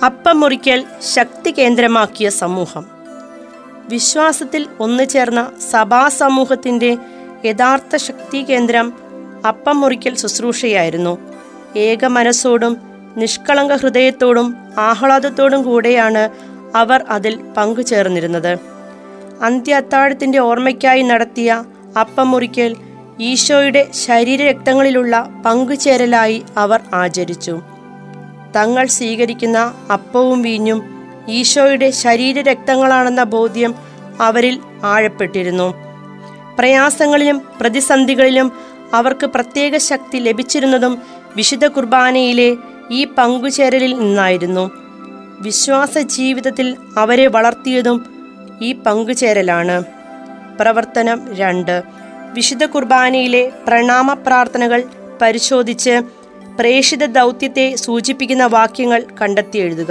അപ്പം മുറിക്കൽ ശക്തി കേന്ദ്രമാക്കിയ സമൂഹം വിശ്വാസത്തിൽ ഒന്നുചേർന്ന സഭാ സമൂഹത്തിൻ്റെ യഥാർത്ഥ ശക്തി കേന്ദ്രം അപ്പം മുറിക്കൽ ശുശ്രൂഷയായിരുന്നു ഏക മനസ്സോടും നിഷ്കളങ്ക ഹൃദയത്തോടും ആഹ്ലാദത്തോടും കൂടെയാണ് അവർ അതിൽ പങ്കുചേർന്നിരുന്നത് അന്ത്യ അത്താഴത്തിൻ്റെ ഓർമ്മയ്ക്കായി നടത്തിയ അപ്പം മുറിക്കൽ ഈശോയുടെ ശരീരരക്തങ്ങളിലുള്ള പങ്കുചേരലായി അവർ ആചരിച്ചു തങ്ങൾ സ്വീകരിക്കുന്ന അപ്പവും വീഞ്ഞും ഈശോയുടെ ശരീരരക്തങ്ങളാണെന്ന ബോധ്യം അവരിൽ ആഴപ്പെട്ടിരുന്നു പ്രയാസങ്ങളിലും പ്രതിസന്ധികളിലും അവർക്ക് പ്രത്യേക ശക്തി ലഭിച്ചിരുന്നതും വിശുദ്ധ കുർബാനയിലെ ഈ പങ്കുചേരലിൽ നിന്നായിരുന്നു വിശ്വാസ ജീവിതത്തിൽ അവരെ വളർത്തിയതും ഈ പങ്കുചേരലാണ് പ്രവർത്തനം രണ്ട് വിശുദ്ധ കുർബാനയിലെ പ്രണാമ പ്രാർത്ഥനകൾ പരിശോധിച്ച് പ്രേഷിത ദൗത്യത്തെ സൂചിപ്പിക്കുന്ന വാക്യങ്ങൾ കണ്ടെത്തി എഴുതുക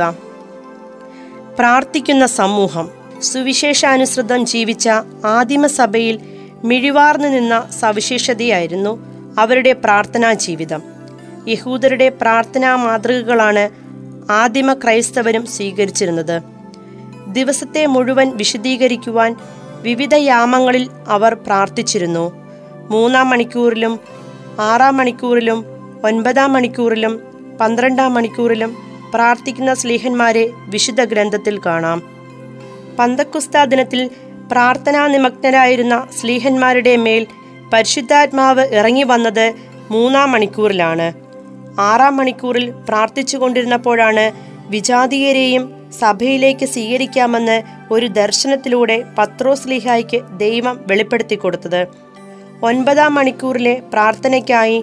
പ്രാർത്ഥിക്കുന്ന സമൂഹം സുവിശേഷാനുസൃതം ജീവിച്ച ആദിമസഭയിൽ മിഴിവാർന്നു നിന്ന സവിശേഷതയായിരുന്നു അവരുടെ പ്രാർത്ഥനാ ജീവിതം യഹൂദരുടെ പ്രാർത്ഥനാ മാതൃകകളാണ് ആദിമ ക്രൈസ്തവരും സ്വീകരിച്ചിരുന്നത് ദിവസത്തെ മുഴുവൻ വിശദീകരിക്കുവാൻ വിവിധ യാമങ്ങളിൽ അവർ പ്രാർത്ഥിച്ചിരുന്നു മൂന്നാം മണിക്കൂറിലും ആറാം മണിക്കൂറിലും ഒൻപതാം മണിക്കൂറിലും പന്ത്രണ്ടാം മണിക്കൂറിലും പ്രാർത്ഥിക്കുന്ന സ്ലീഹന്മാരെ വിശുദ്ധ ഗ്രന്ഥത്തിൽ കാണാം പന്തക്കുസ്ത ദിനത്തിൽ പ്രാർത്ഥനാ നിമഗ്നരായിരുന്ന സ്ലീഹന്മാരുടെ മേൽ പരിശുദ്ധാത്മാവ് ഇറങ്ങി വന്നത് മൂന്നാം മണിക്കൂറിലാണ് ആറാം മണിക്കൂറിൽ പ്രാർത്ഥിച്ചു കൊണ്ടിരുന്നപ്പോഴാണ് വിജാതീയരെയും സഭയിലേക്ക് സ്വീകരിക്കാമെന്ന് ഒരു ദർശനത്തിലൂടെ പത്രോസ് ലീഹായ്ക്ക് ദൈവം വെളിപ്പെടുത്തി കൊടുത്തത് ഒൻപതാം മണിക്കൂറിലെ പ്രാർത്ഥനയ്ക്കായി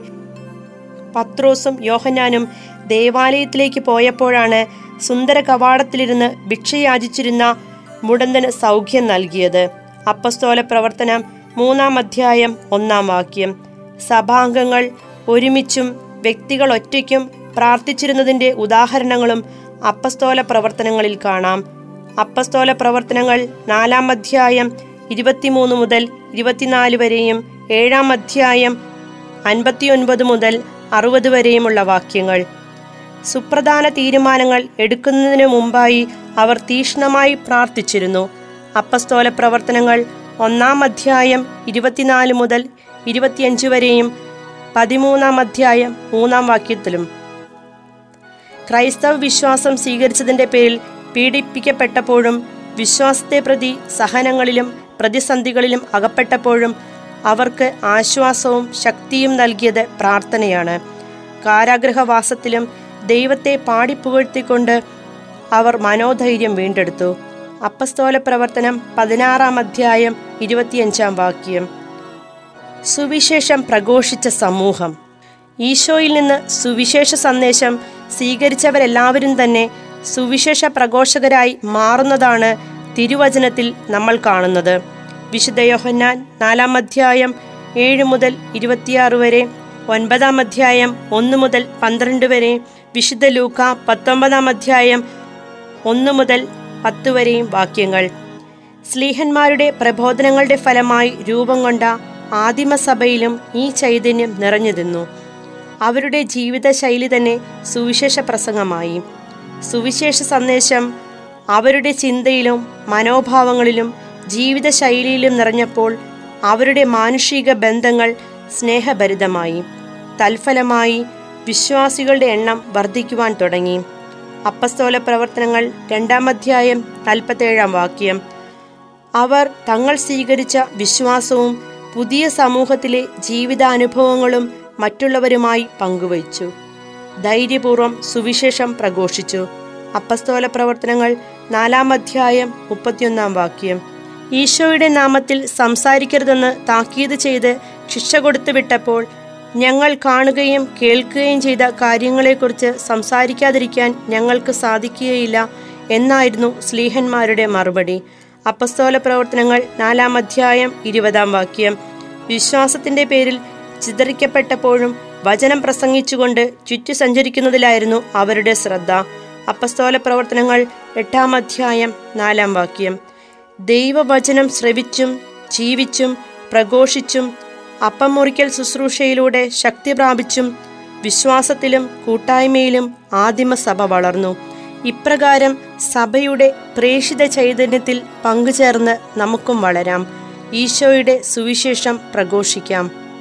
പത്രോസും യോഹന്നാനും ദേവാലയത്തിലേക്ക് പോയപ്പോഴാണ് സുന്ദര കവാടത്തിലിരുന്ന് ഭിക്ഷയാചിച്ചിരുന്ന മുടന്തന് സൗഖ്യം നൽകിയത് അപ്പസ്തോല പ്രവർത്തനം മൂന്നാം അധ്യായം ഒന്നാം വാക്യം സഭാംഗങ്ങൾ ഒരുമിച്ചും വ്യക്തികൾ ഒറ്റയ്ക്കും പ്രാർത്ഥിച്ചിരുന്നതിൻ്റെ ഉദാഹരണങ്ങളും അപ്പസ്തോല പ്രവർത്തനങ്ങളിൽ കാണാം അപ്പസ്തോല പ്രവർത്തനങ്ങൾ നാലാം അധ്യായം ഇരുപത്തിമൂന്ന് മുതൽ ഇരുപത്തിനാല് വരെയും ഏഴാം അധ്യായം അൻപത്തിയൊൻപത് മുതൽ അറുപത് വരെയുമുള്ള വാക്യങ്ങൾ സുപ്രധാന തീരുമാനങ്ങൾ എടുക്കുന്നതിനു മുമ്പായി അവർ തീക്ഷ്ണമായി പ്രാർത്ഥിച്ചിരുന്നു അപ്പസ്തോല പ്രവർത്തനങ്ങൾ ഒന്നാം അധ്യായം ഇരുപത്തിനാല് മുതൽ ഇരുപത്തിയഞ്ച് വരെയും പതിമൂന്നാം അധ്യായം മൂന്നാം വാക്യത്തിലും ക്രൈസ്തവ വിശ്വാസം സ്വീകരിച്ചതിൻ്റെ പേരിൽ പീഡിപ്പിക്കപ്പെട്ടപ്പോഴും വിശ്വാസത്തെ പ്രതി സഹനങ്ങളിലും പ്രതിസന്ധികളിലും അകപ്പെട്ടപ്പോഴും അവർക്ക് ആശ്വാസവും ശക്തിയും നൽകിയത് പ്രാർത്ഥനയാണ് കാരാഗ്രഹവാസത്തിലും ദൈവത്തെ പാടിപ്പുകഴ്ത്തിക്കൊണ്ട് അവർ മനോധൈര്യം വീണ്ടെടുത്തു അപ്പസ്തോല പ്രവർത്തനം പതിനാറാം അധ്യായം ഇരുപത്തിയഞ്ചാം വാക്യം സുവിശേഷം പ്രഘോഷിച്ച സമൂഹം ഈശോയിൽ നിന്ന് സുവിശേഷ സന്ദേശം സ്വീകരിച്ചവരെല്ലാവരും തന്നെ സുവിശേഷ പ്രഘോഷകരായി മാറുന്നതാണ് തിരുവചനത്തിൽ നമ്മൾ കാണുന്നത് വിശുദ്ധ യോഹന്നാൻ നാലാം അധ്യായം ഏഴ് മുതൽ ഇരുപത്തിയാറ് വരെ ഒൻപതാം അധ്യായം ഒന്ന് മുതൽ പന്ത്രണ്ട് വരെ വിശുദ്ധ ലൂക്ക പത്തൊമ്പതാം അധ്യായം ഒന്ന് മുതൽ പത്ത് വരെയും വാക്യങ്ങൾ സ്ലീഹന്മാരുടെ പ്രബോധനങ്ങളുടെ ഫലമായി രൂപം കൊണ്ട ആദിമസഭയിലും ഈ ചൈതന്യം നിറഞ്ഞു നിന്നു അവരുടെ ജീവിതശൈലി തന്നെ സുവിശേഷ പ്രസംഗമായി സുവിശേഷ സന്ദേശം അവരുടെ ചിന്തയിലും മനോഭാവങ്ങളിലും ജീവിതശൈലിയിലും നിറഞ്ഞപ്പോൾ അവരുടെ മാനുഷിക ബന്ധങ്ങൾ സ്നേഹഭരിതമായി തൽഫലമായി വിശ്വാസികളുടെ എണ്ണം വർദ്ധിക്കുവാൻ തുടങ്ങി അപ്പസ്തോല പ്രവർത്തനങ്ങൾ രണ്ടാം അധ്യായം നാൽപ്പത്തേഴാം വാക്യം അവർ തങ്ങൾ സ്വീകരിച്ച വിശ്വാസവും പുതിയ സമൂഹത്തിലെ ജീവിതാനുഭവങ്ങളും മറ്റുള്ളവരുമായി പങ്കുവച്ചു ധൈര്യപൂർവ്വം സുവിശേഷം പ്രഘോഷിച്ചു അപ്പസ്തോല പ്രവർത്തനങ്ങൾ നാലാം അധ്യായം മുപ്പത്തിയൊന്നാം വാക്യം ഈശോയുടെ നാമത്തിൽ സംസാരിക്കരുതെന്ന് താക്കീത് ചെയ്ത് ശിക്ഷ കൊടുത്തു വിട്ടപ്പോൾ ഞങ്ങൾ കാണുകയും കേൾക്കുകയും ചെയ്ത കാര്യങ്ങളെക്കുറിച്ച് സംസാരിക്കാതിരിക്കാൻ ഞങ്ങൾക്ക് സാധിക്കുകയില്ല എന്നായിരുന്നു സ്ലീഹന്മാരുടെ മറുപടി അപ്പസ്തോല പ്രവർത്തനങ്ങൾ നാലാം അധ്യായം ഇരുപതാം വാക്യം വിശ്വാസത്തിന്റെ പേരിൽ ചിതറിക്കപ്പെട്ടപ്പോഴും വചനം പ്രസംഗിച്ചുകൊണ്ട് ചുറ്റു സഞ്ചരിക്കുന്നതിലായിരുന്നു അവരുടെ ശ്രദ്ധ അപ്പസ്തോല പ്രവർത്തനങ്ങൾ എട്ടാം അധ്യായം നാലാം വാക്യം ദൈവവചനം ശ്രവിച്ചും ജീവിച്ചും പ്രഘോഷിച്ചും അപ്പം മുറിക്കൽ ശുശ്രൂഷയിലൂടെ ശക്തി പ്രാപിച്ചും വിശ്വാസത്തിലും കൂട്ടായ്മയിലും ആദിമസഭ വളർന്നു ഇപ്രകാരം സഭയുടെ പ്രേഷിത ചൈതന്യത്തിൽ പങ്കുചേർന്ന് നമുക്കും വളരാം ഈശോയുടെ സുവിശേഷം പ്രഘോഷിക്കാം